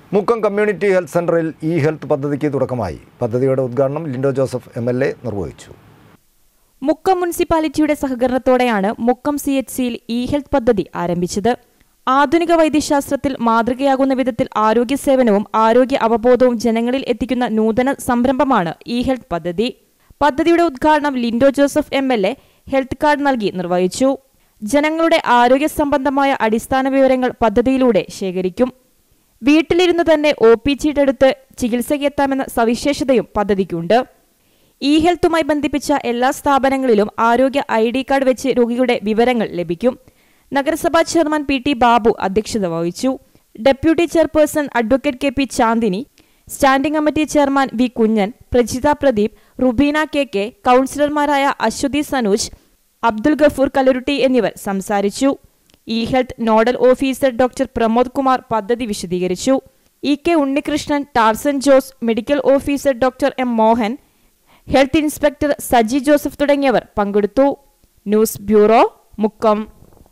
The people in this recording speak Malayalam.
മുക്കം കമ്മ്യൂണിറ്റി ഹെൽത്ത് സെന്ററിൽ ഇ ഹെൽത്ത് പദ്ധതിക്ക് തുടക്കമായി പദ്ധതിയുടെ ഉദ്ഘാടനം Lindo Joseph M L A നിർവഹിച്ചു മുക്കം മുനിസിപ്പാലിറ്റിയുടെ സഹകരണത്തോടെയാണ് മുക്കം സി എച്ച് സിയിൽ ഇ ഹെൽത്ത് പദ്ധതി ആരംഭിച്ചത് ആധുനിക വൈദ്യശാസ്ത്രത്തിൽ മാതൃകയാകുന്ന വിധത്തിൽ ആരോഗ്യ സേവനവും ആരോഗ്യ അവബോധവും ജനങ്ങളിൽ എത്തിക്കുന്ന നൂതന സംരംഭമാണ് ഇ ഹെൽത്ത് പദ്ധതി പദ്ധതിയുടെ ഉദ്ഘാടനം Lindo Joseph M L A health card നൽകി നിർവഹിച്ചു ജനങ്ങളുടെ ആരോഗ്യ സംബന്ധമായ അടിസ്ഥാന വിവരങ്ങൾ പദ്ധതിയിലൂടെ ശേഖരിക്കും വീട്ടിലിരുന്ന് തന്നെ ഒ പി ചീട്ടെടുത്ത് ചികിത്സയ്ക്കെത്താമെന്ന സവിശേഷതയും പദ്ധതിക്കുണ്ട് ഇ ഹെൽത്തുമായി ബന്ധിപ്പിച്ച എല്ലാ സ്ഥാപനങ്ങളിലും ആരോഗ്യ ഐ ഡി കാർഡ് വെച്ച് രോഗിയുടെ വിവരങ്ങൾ ലഭിക്കും നഗരസഭാ ചെയർമാൻ പി ടി ബാബു അധ്യക്ഷത വഹിച്ചു deputy chairperson advocate K P Chandini standing committee chairman V Kunjan Prajitha Pradeep Rubeena K K കൗൺസിലർമാരായ അശ്വതി സനൂജ് അബ്ദുൽ ഗഫൂർ കലരുട്ടി എന്നിവർ സംസാരിച്ചു e health nodal officer doctor Pramod Kumar പദ്ധതി വിശദീകരിച്ചു E K Unnikrishnan Tarzan Jose medical officer doctor M Mohan health inspector Saji Joseph തുടങ്ങിയവർ പങ്കെടുത്തു ന്യൂസ് ബ്യൂറോ മുക്കം